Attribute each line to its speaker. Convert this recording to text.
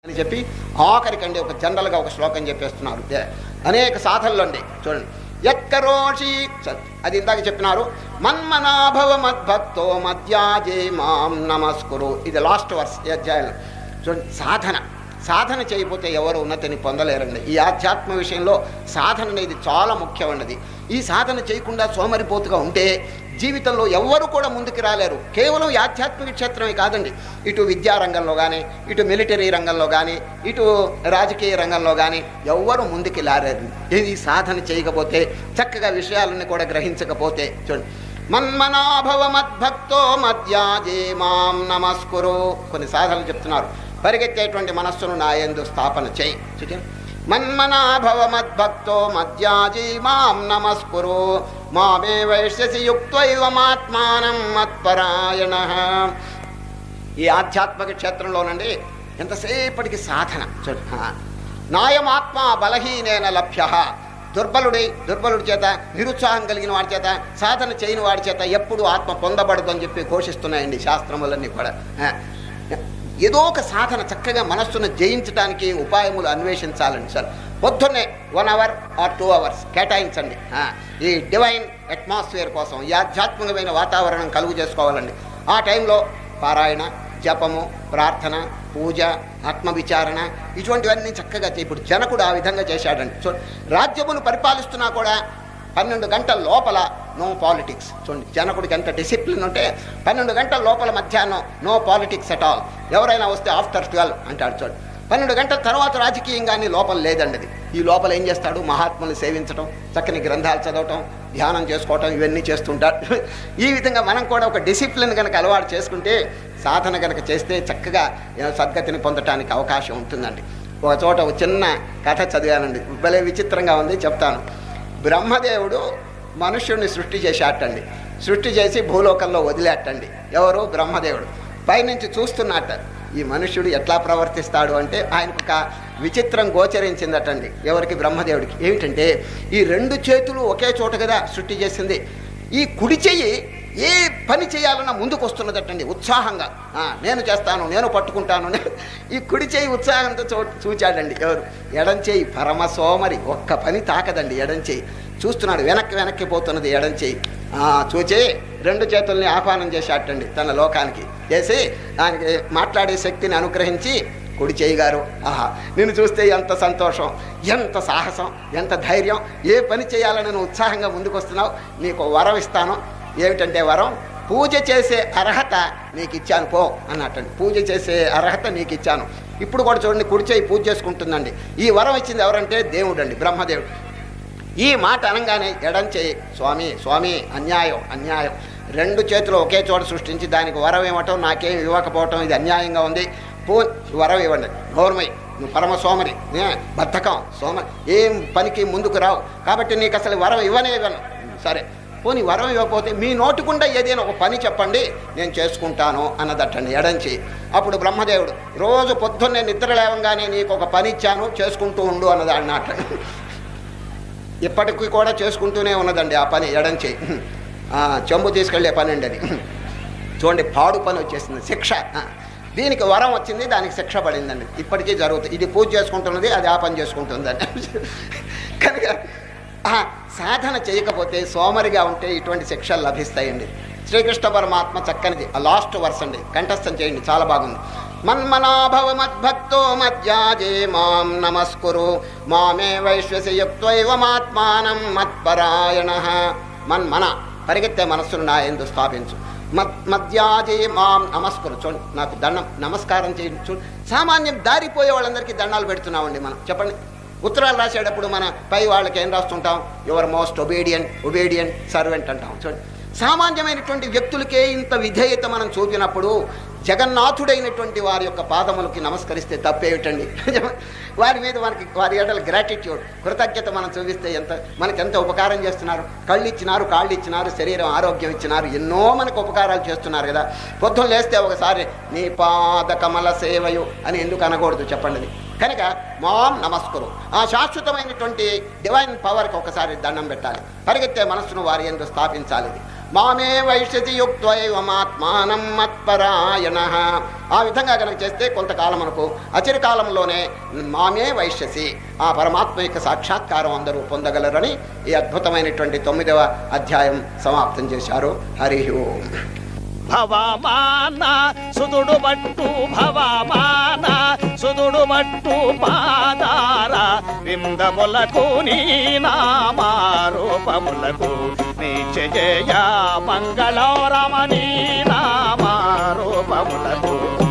Speaker 1: అని చెప్పి ఆఖరికండి ఒక జనరల్గా ఒక శ్లోకం చెప్పేస్తున్నారు దే- అనేక సాధనలు అండి చూడండి ఎక్కరోషి అది ఇందాక చెప్పినారు మన్మనాభవ మద్భక్తో మధ్యాజే మాం నమస్కురు ఇది లాస్ట్ వర్స్ ఈ అధ్యాయంలో చూడండి సాధన సాధన చేయకపోతే ఎవరు ఉన్నతిని పొందలేరండి ఈ ఆధ్యాత్మ విషయంలో సాధన అనేది చాలా ముఖ్యమైనది ఈ సాధన చేయకుండా సోమరిపోతుగా ఉంటే జీవితంలో ఎవ్వరు కూడా ముందుకు రాలేరు కేవలం ఈ ఆధ్యాత్మిక క్షేత్రమే కాదండి ఇటు విద్యా రంగంలో కానీ ఇటు మిలిటరీ రంగంలో కానీ ఇటు రాజకీయ రంగంలో కానీ ఎవ్వరు ముందుకు రాలేరు ఇది సాధన చేయకపోతే చక్కగా విషయాలన్నీ కూడా గ్రహించకపోతే చూడండి మన్మనాభవ మద్భక్తో మధ్యాజే మాం నమస్కురు కొన్ని సాధనలు చెప్తున్నారు పరిగెత్తేటువంటి మనస్సును నా యందు స్థాపన చేయి చూడండి మన్మనాభవ మద్భక్తో మధ్యాజీ మాం నమస్కురు మామే వైశ్యసి యుక్తైవమాత్మానం మత్పరాయణ ఈ ఆధ్యాత్మిక క్షేత్రంలోనండి ఎంతసేపటికి సాధన చూడు ఆ. నాయమాత్మ బలహీనేన లభ్య దుర్బలుడి దుర్బలుడి చేత నిరుత్సాహం కలిగిన వాడి చేత సాధన చేయని వాడి చేత ఎప్పుడు ఆత్మ పొందబడదు అని చెప్పి ఘోషిస్తున్నాయండి శాస్త్రములన్నీ కూడా ఆ. ఏదో ఒక సాధన చక్కగా మనస్సును జయించడానికి ఉపాయములు అన్వేషించాలండి సార్ పొద్దున్నే one hour or two hours కేటాయించండి ఆ, ఈ డివైన్ అట్మాస్ఫియర్ కోసం ఈ ఆధ్యాత్మికమైన వాతావరణం కలుగు చేసుకోవాలండి ఆ టైంలో పారాయణ జపము ప్రార్థన పూజ ఆత్మవిచారణ ఇటువంటివన్నీ చక్కగా చేయి ఇప్పుడు జనకుడు ఆ విధంగా చేశాడండి చూ రాజ్యమును పరిపాలిస్తున్నా కూడా పన్నెండు గంటల లోపల నో పాలిటిక్స్ చూడండి జనకుడికి ఎంత డిసిప్లిన్ ఉంటే పన్నెండు గంటల లోపల మధ్యాహ్నం నో పాలిటిక్స్ అట్ ఆల్ ఎవరైనా వస్తే ఆఫ్టర్ ట్వెల్వ్ అంటాడు చూడండి పన్నెండు గంటల తర్వాత రాజకీయంగానే లోపల లేదండి అది ఈ లోపల ఏం చేస్తాడు మహాత్ములు సేవించడం చక్కని గ్రంథాలు చదవటం ధ్యానం చేసుకోవటం ఇవన్నీ చేస్తుంటాడు ఈ విధంగా మనం కూడా ఒక డిసిప్లిన్ కనుక అలవాటు చేసుకుంటే సాధన కనుక చేస్తే చక్కగా ఏ, సద్గతిని పొందటానికి అవకాశం ఉంటుందండి ఒక చోట ఒక చిన్న కథ చదివానండి భలే విచిత్రంగా ఉంది చెప్తాను బ్రహ్మదేవుడు మనుష్యుడిని సృష్టి చేశాటండి సృష్టి చేసి భూలోకంలో వదిలేటండి ఎవరు బ్రహ్మదేవుడు పైనుంచి చూస్తున్నట్ట ఈ మనుష్యుడు ఎట్లా ప్రవర్తిస్తాడు అంటే ఆయనకు ఒక విచిత్రం గోచరించిందటండి ఎవరికి బ్రహ్మదేవుడికి ఏమిటంటే ఈ రెండు చేతులు ఒకే చోట కదా సృష్టి చేసింది ఈ కుడి చెయ్యి ఏ పని చేయాలన్నా ముందుకు వస్తున్నదటండి ఉత్సాహంగా "ఆ, నేను చేస్తాను నేను పట్టుకుంటాను నేను-" ఈ కుడి చేయి ఉత్సాహంతో చూ చూచాడండి ఎవరు ఎడం చేయి పరమ సోమరి ఒక్క పని తాకదండి ఎడం చేయి చూస్తున్నాడు వెనక్కి వెనక్కి పోతున్నది ఎడం చేయి ఆ, చూచి రెండు చేతుల్ని ఆహ్వానం చేశాటండి తన లోకానికి చేసి దానికి మాట్లాడే శక్తిని అనుగ్రహించి కుడి చేయి గారు ఆహా నిన్ను చూస్తే ఎంత సంతోషం ఎంత సాహసం ఎంత ధైర్యం ఏ పని చేయాలని నువ్వు ఉత్సాహంగా ముందుకు వస్తున్నావు నీకు ఓ వరం ఇస్తాను ఏమిటంటే వరం పూజ చేసే అర్హత నీకు ఇచ్చాను పో అన్నట్టండి పూజ చేసే అర్హత నీకు ఇచ్చాను ఇప్పుడు కూడా చూడండి కుడి చేయి పూజ చేసుకుంటుందండి ఈ వరం ఇచ్చింది ఎవరంటే దేవుడు అండి బ్రహ్మదేవుడు ఈ మాట అనగానే ఎడం చేయి స్వామి స్వామి అన్యాయం అన్యాయం రెండు చేతులు ఒకే చోట సృష్టించి దానికి వరం ఇవ్వటం నాకేం ఇవ్వకపోవటం ఇది అన్యాయంగా ఉంది పో వరం ఇవ్వండి గౌరమై నువ్వు పరమ సోమరి ఏ, బద్ధకం సోమ ఏం పనికి ముందుకు రావు కాబట్టి నీకు అసలు వరం ఇవ్వనే ఇవ్వను సరే పోనీ వరం ఇవ్వకపోతే మీ నోటికుండా ఏదైనా ఒక పని చెప్పండి నేను చేసుకుంటాను అన్నదట్టండి ఎడంచి అప్పుడు బ్రహ్మదేవుడు రోజు పొద్దున్నే నిద్ర లేవంగానే నీకు ఒక పని ఇచ్చాను చేసుకుంటూ ఉండు అన్నది అన్నట్టు ఇప్పటికీ కూడా చేసుకుంటూనే ఉన్నదండి ఆ పని ఎడం చేయి ఆ, చెంబు తీసుకెళ్లే పని అండి అది చూడండి పాడు పని వచ్చేసింది శిక్ష ఆ, దీనికి వరం వచ్చింది దానికి శిక్ష పడిందండి ఇప్పటికీ జరుగుతుంది ఇది పూజ చేసుకుంటున్నది అది ఆ పని చేసుకుంటుందండి కనుక ఆ సాధన చేయకపోతే సోమరిగా ఉంటే ఇటువంటి శిక్షలు లభిస్తాయండి శ్రీకృష్ణ పరమాత్మ చక్కనిది ఆ లాస్ట్ వర్స్ అండి కంఠస్థం చేయండి చాలా బాగుంది మన్మనాభవ మద్భక్తో మధ్యాజే మాం నమస్కురు మామే వైశ్వసి యుక్తైవమాత్మానం మత్పరాయణ మన్మన పరిగెత్తే మనస్సును నా ఎందు స్థాపించు మత్ మధ్యాజే మాం నమస్కురు చూడండి నాకు దండం నమస్కారం చేయండి చూడండి సామాన్యం దారిపోయే వాళ్ళందరికీ దండాలు పెడుతున్నామండి మనం చెప్పండి ఉత్తరాలు రాసేటప్పుడు మన పై వాళ్ళకి ఏం రాస్తుంటాం your most obedient obedient servant అంటాం చూడండి సామాన్యమైనటువంటి వ్యక్తులకే ఇంత విధేయత మనం చూపినప్పుడు జగన్నాథుడైనటువంటి వారి యొక్క పాదములకి నమస్కరిస్తే తప్పేమిటండి వారి మీద మనకి వారి ఏడల గ్రాటిట్యూడ్ కృతజ్ఞత మనం చూపిస్తే ఎంత మనకి ఎంత ఉపకారం చేస్తున్నారు కళ్ళు ఇచ్చినారు కాళ్ళు ఇచ్చినారు శరీరం ఆరోగ్యం ఇచ్చినారు ఎన్నో మనకు ఉపకారాలు చేస్తున్నారు కదా పొద్దున్న లేస్తే ఒకసారి నీ పాద కమల సేవయు అని ఎందుకు అనకూడదు చెప్పండి అది. కనుక మాం నమస్కురు ఆ శాశ్వతమైనటువంటి డివైన్ పవర్కి ఒకసారి దండం పెట్టాలి పరిగెత్తే మనస్సును వారి ఎందు స్థాపించాలి ఇది మామే వైశ్యతి యుక్తైవమాత్మానం మత్పరాయణ ఆ విధంగా కనుక చేస్తే కొంతకాలం మనకు అచిరకాలంలోనే మామే వైశ్యసి ఆ పరమాత్మ యొక్క సాక్షాత్కారం అందరూ పొందగలరని ఈ అద్భుతమైనటువంటి తొమ్మిదవ అధ్యాయం సమాప్తం చేశారు హరి ఓం
Speaker 2: భవమాన సుదుడు మట్టు భవమాన సుదుడు మట్టు పాదార విందములకు నీ నామారూపములకు నీచ జయ మంగళ రమణీ నామారూపములకు